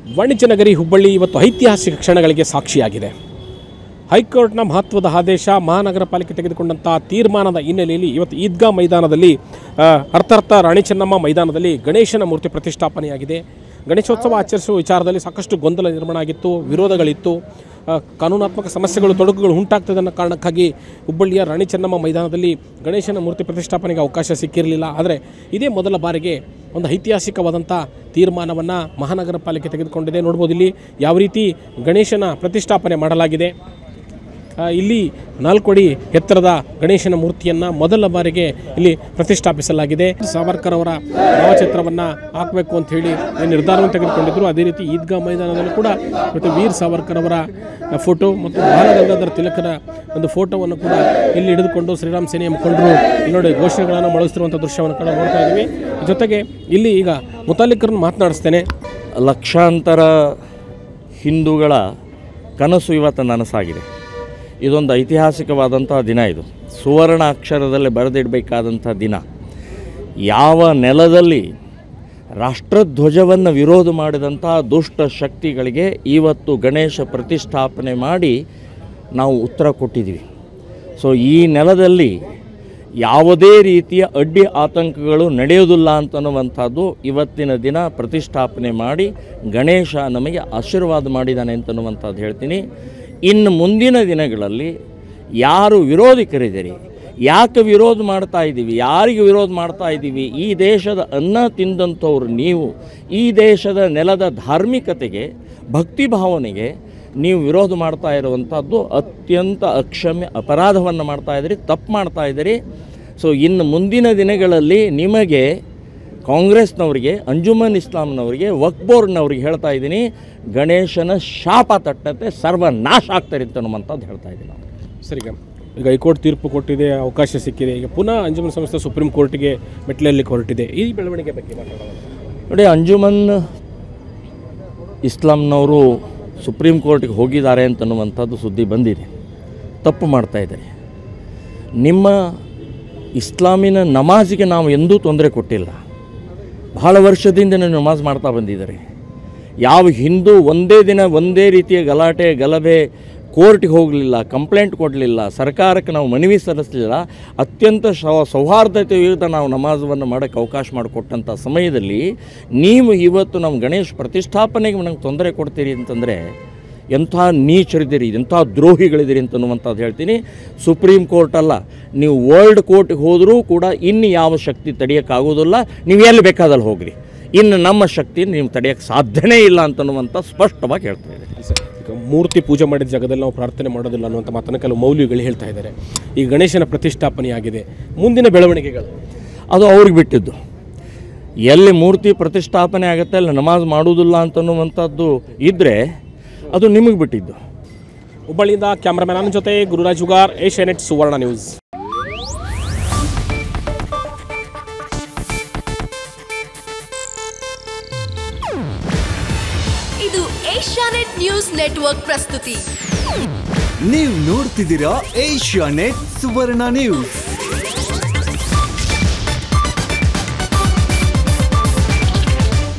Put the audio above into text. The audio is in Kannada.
ವಾಣಿಜ್ಯ ನಗರಿ ಹುಬ್ಬಳ್ಳಿ ಇವತ್ತು ಐತಿಹಾಸಿಕ ಕ್ಷಣಗಳಿಗೆ ಸಾಕ್ಷಿಯಾಗಿದೆ ಹೈಕೋರ್ಟ್ನ ಮಹತ್ವದ ಆದೇಶ ಮಹಾನಗರ ಪಾಲಿಕೆ ತೆಗೆದುಕೊಂಡಂಥ ತೀರ್ಮಾನದ ಹಿನ್ನೆಲೆಯಲ್ಲಿ ಇವತ್ತು ಈದ್ಗಾ ಮೈದಾನದಲ್ಲಿ ಆ, ಅರ್ಥಾರ್ಥ ರಾಣಿ ಚೆನ್ನಮ್ಮ ಮೈದಾನದಲ್ಲಿ ಗಣೇಶನ ಮೂರ್ತಿ ಪ್ರತಿಷ್ಠಾಪನೆಯಾಗಿದೆ ಗಣೇಶೋತ್ಸವ ಆಚರಿಸುವ ವಿಚಾರದಲ್ಲಿ ಸಾಕಷ್ಟು ಗೊಂದಲ ನಿರ್ಮಾಣ ಆಗಿತ್ತು ವಿರೋಧಗಳಿತ್ತು ಆ, ಕಾನೂನಾತ್ಮಕ ಸಮಸ್ಯೆಗಳು ತೊಡಕುಗಳು ಉಂಟಾಗ್ತದೆ ಅನ್ನೋ ಕಾರಣಕ್ಕಾಗಿ ಹುಬ್ಬಳ್ಳಿಯ ರಾಣಿ ಚೆನ್ನಮ್ಮ ಮೈದಾನದಲ್ಲಿ ಗಣೇಶನ ಮೂರ್ತಿ ಪ್ರತಿಷ್ಠಾಪನೆಗೆ ಅವಕಾಶ ಸಿಕ್ಕಿರಲಿಲ್ಲ ಆದರೆ ಇದೇ ಮೊದಲ ಬಾರಿಗೆ ಒಂದು ಐತಿಹಾಸಿಕವಾದಂಥ ತೀರ್ಮಾನವನ್ನು ಮಹಾನಗರ ಪಾಲಿಕೆ ತೆಗೆದುಕೊಂಡಿದೆ ನೋಡ್ಬೋದು ಇಲ್ಲಿ ಯಾವ ರೀತಿ ಗಣೇಶನ ಪ್ರತಿಷ್ಠಾಪನೆ ಮಾಡಲಾಗಿದೆ ಆ, ಇಲ್ಲಿ ನಾಲ್ಕು ಅಡಿ ಎತ್ತರದ ಗಣೇಶನ ಮೂರ್ತಿಯನ್ನು ಮೊದಲ ಬಾರಿಗೆ ಇಲ್ಲಿ ಪ್ರತಿಷ್ಠಾಪಿಸಲಾಗಿದೆ ಸಾವರ್ಕರ್ ಅವರ ಭಾವಚಿತ್ರವನ್ನು ಹಾಕಬೇಕು ಅಂತ ಹೇಳಿ ನಿರ್ಧಾರವನ್ನು ತೆಗೆದುಕೊಂಡಿದ್ದರು ಅದೇ ರೀತಿ ಈದ್ಗಾ ಮೈದಾನದಲ್ಲೂ ಕೂಡ ಮತ್ತು ವೀರ್ ಸಾವರ್ಕರ್ ಅವರ ಫೋಟೋ ಮತ್ತು ಬಾಲಗಂಗಾಧರ ತಿಲಕರ ಒಂದು ಫೋಟೋವನ್ನು ಕೂಡ ಇಲ್ಲಿ ಹಿಡಿದುಕೊಂಡು ಶ್ರೀರಾಮ್ ಸೇನೆಯ ಮುಖಂಡರು ಇಲ್ಲಿ ನೋಡಿ ಘೋಷಣೆಗಳನ್ನು ಮೊಳಗಿಸಿರುವಂಥ ದೃಶ್ಯವನ್ನು ಕೂಡ ನೋಡ್ತಾ ಇದ್ದೀವಿ ಜೊತೆಗೆ ಇಲ್ಲಿ ಈಗ ಮುತಾಲಿಕರನ್ನು ಮಾತನಾಡಿಸ್ತೇನೆ ಲಕ್ಷಾಂತರ ಹಿಂದೂಗಳ ಕನಸು ಇವತ್ತು ನನಸಾಗಿದೆ ಇದೊಂದು ಐತಿಹಾಸಿಕವಾದಂಥ ದಿನ ಇದು ಸುವರ್ಣ ಅಕ್ಷರದಲ್ಲಿ ಬರೆದಿಡಬೇಕಾದಂಥ ದಿನ ಯಾವ ನೆಲದಲ್ಲಿ ರಾಷ್ಟ್ರಧ್ವಜವನ್ನು ವಿರೋಧ ಮಾಡಿದಂಥ ದುಷ್ಟ ಶಕ್ತಿಗಳಿಗೆ ಇವತ್ತು ಗಣೇಶ ಪ್ರತಿಷ್ಠಾಪನೆ ಮಾಡಿ ನಾವು ಉತ್ತರ ಕೊಟ್ಟಿದ್ದೀವಿ ಸೊ ಈ ನೆಲದಲ್ಲಿ ಯಾವುದೇ ರೀತಿಯ ಅಡ್ಡಿ ಆತಂಕಗಳು ನಡೆಯೋದಿಲ್ಲ ಅಂತನ್ನುವಂಥದ್ದು ಇವತ್ತಿನ ದಿನ ಪ್ರತಿಷ್ಠಾಪನೆ ಮಾಡಿ ಗಣೇಶ ನಮಗೆ ಆಶೀರ್ವಾದ ಮಾಡಿದ್ದಾನೆ ಅಂತನ್ನುವಂಥದ್ದು ಹೇಳ್ತೀನಿ ಇನ್ನು ಮುಂದಿನ ದಿನಗಳಲ್ಲಿ ಯಾರು ವಿರೋಧಿಕರಿದ್ದೀರಿ ಯಾಕೆ ವಿರೋಧ ಮಾಡ್ತಾ ಇದ್ದೀವಿ ಯಾರಿಗೆ ವಿರೋಧ ಮಾಡ್ತಾ ಇದ್ದೀವಿ ಈ ದೇಶದ ಅನ್ನ ತಿಂದಂಥವ್ರು ನೀವು ಈ ದೇಶದ ನೆಲದ ಧಾರ್ಮಿಕತೆಗೆ ಭಕ್ತಿ ಭಾವನೆಗೆ ನೀವು ವಿರೋಧ ಮಾಡ್ತಾ ಇರುವಂಥದ್ದು ಅತ್ಯಂತ ಅಕ್ಷಮ್ಯ ಅಪರಾಧವನ್ನು ಮಾಡ್ತಾ ಇದ್ದೀರಿ ತಪ್ಪು ಮಾಡ್ತಾ ಇದ್ದೀರಿ ಸೊ ಇನ್ನು ಮುಂದಿನ ದಿನಗಳಲ್ಲಿ ನಿಮಗೆ ಕಾಂಗ್ರೆಸ್ನವರಿಗೆ ಅಂಜುಮನ್ ಇಸ್ಲಾಂನವರಿಗೆ ವಕ್ಬೋರ್ಡ್ನವ್ರಿಗೆ ಹೇಳ್ತಾ ಇದ್ದೀನಿ ಗಣೇಶನ ಶಾಪ ತಟ್ಟತ್ತೆ ಸರ್ವನಾಶ ಆಗ್ತಾರೆ ಅಂತ ಅನ್ನುವಂಥದ್ದು ಹೇಳ್ತಾ ಇದ್ದೀನಿ ನಾನು ಸರಿ ಈಗ ಈಗ ಹೈಕೋರ್ಟ್ ತೀರ್ಪು ಕೊಟ್ಟಿದೆ ಅವಕಾಶ ಸಿಕ್ಕಿದೆ ಈಗ ಪುನಃ ಅಂಜುಮನ್ ಸಂಸ್ಥೆ ಸುಪ್ರೀಂ ಕೋರ್ಟ್ಗೆ ಮೆಟ್ಲಲ್ಲಿ ಹೊರಟಿದೆ ಈ ಬೆಳವಣಿಗೆ ಬಗ್ಗೆ ಮಾತಾಡೋಣ ನೋಡಿ ಅಂಜುಮನ್ ಇಸ್ಲಾಂನವರು ಸುಪ್ರೀಂ ಕೋರ್ಟ್ಗೆ ಹೋಗಿದ್ದಾರೆ ಅಂತನ್ನುವಂಥದ್ದು ಸುದ್ದಿ ಬಂದಿದೆ ತಪ್ಪು ಮಾಡ್ತಾ ಇದ್ದಾರೆ ನಿಮ್ಮ ಇಸ್ಲಾಮಿನ ನಮಾಜಿಗೆ ನಾವು ಎಂದೂ ತೊಂದರೆ ಕೊಟ್ಟಿಲ್ಲ ಬಹಳ ವರ್ಷದಿಂದ ನೀವು ನಮಾಜ್ ಮಾಡ್ತಾ ಬಂದಿದ್ದಾರೆ ಯಾವ ಹಿಂದೂ ಒಂದೇ ದಿನ ಒಂದೇ ರೀತಿಯ ಗಲಾಟೆ ಗಲಭೆ ಕೋರ್ಟ್ಗೆ ಹೋಗಲಿಲ್ಲ ಕಂಪ್ಲೇಂಟ್ ಕೊಡಲಿಲ್ಲ ಸರ್ಕಾರಕ್ಕೆ ನಾವು ಮನವಿ ಸಲ್ಲಿಸಲಿಲ್ಲ ಅತ್ಯಂತ ಸೌ ಸೌಹಾರ್ದತೆಯುತ ನಾವು ನಮಾಜವನ್ನು ಮಾಡೋಕ್ಕೆ ಅವಕಾಶ ಮಾಡಿಕೊಟ್ಟಂಥ ಸಮಯದಲ್ಲಿ ನೀವು ಇವತ್ತು ನಮ್ಮ ಗಣೇಶ್ ಪ್ರತಿಷ್ಠಾಪನೆಗೆ ನನಗೆ ತೊಂದರೆ ಕೊಡ್ತೀರಿ ಅಂತಂದರೆ ಎಂಥ ನೀಚರಿದ್ದೀರಿ ಎಂಥ ದ್ರೋಹಿಗಳಿದ್ದೀರಿ ಅಂತನ್ನುವಂಥದ್ದು ಹೇಳ್ತೀನಿ ಸುಪ್ರೀಂ ಕೋರ್ಟ್ ಅಲ್ಲ ನೀವು ವರ್ಲ್ಡ್ ಕೋರ್ಟ್ಗೆ ಹೋದರೂ ಕೂಡ ಇನ್ನು ಯಾವ ಶಕ್ತಿ ತಡೆಯೋಕ್ಕಾಗೋದಿಲ್ಲ ನೀವು ಎಲ್ಲಿ ಬೇಕಾದಲ್ಲಿ ಹೋಗ್ರಿ ಇನ್ನು ನಮ್ಮ ಶಕ್ತಿ ನೀವು ತಡೆಯೋಕ್ಕೆ ಸಾಧ್ಯನೇ ಇಲ್ಲ ಅಂತನ್ನುವಂಥ ಸ್ಪಷ್ಟವಾಗಿ ಹೇಳ್ತಾ ಇದ್ದೀನಿ ಸರ್, ಈಗ ಮೂರ್ತಿ ಪೂಜೆ ಮಾಡಿದ ಜಾಗದಲ್ಲಿ ನಾವು ಪ್ರಾರ್ಥನೆ ಮಾಡೋದಿಲ್ಲ ಅನ್ನುವಂಥ ಮಾತನ್ನು ಕೆಲವು ಮೌಲ್ಯಗಳು ಹೇಳ್ತಾ ಇದ್ದಾರೆ ಈ ಗಣೇಶನ ಪ್ರತಿಷ್ಠಾಪನೆಯಾಗಿದೆ ಮುಂದಿನ ಬೆಳವಣಿಗೆಗಳು ಅದು ಅವ್ರಿಗೆ ಬಿಟ್ಟಿದ್ದು ಎಲ್ಲಿ ಮೂರ್ತಿ ಪ್ರತಿಷ್ಠಾಪನೆ ಆಗುತ್ತೆ ಅಲ್ಲಿ ನಮಾಜ್ ಮಾಡುವುದಿಲ್ಲ ಅಂತನ್ನುವಂಥದ್ದು ಇದ್ದರೆ ಅದು ನಿಮಗೆ ಬಿಟ್ಟಿದ್ದು ಹುಬ್ಬಳ್ಳಿಯಿಂದ ಕ್ಯಾಮ್ರಾಮ್ಯಾನ್ ನನ್ನ ಜೊತೆ ಗುರುರಾಜ್ ಉಗಾರ್ ಏಷ್ಯಾನೆಟ್ ಸುವರ್ಣ ನ್ಯೂಸ್ ಇದು ಏಷ್ಯಾನೆಟ್ ನ್ಯೂಸ್ ನೆಟ್ವರ್ಕ್ ಪ್ರಸ್ತುತಿ ನೀವು ನೋಡ್ತಿದ್ದೀರಾ ಏಷ್ಯಾ ನೆಟ್ ಸುವರ್ಣ ನ್ಯೂಸ್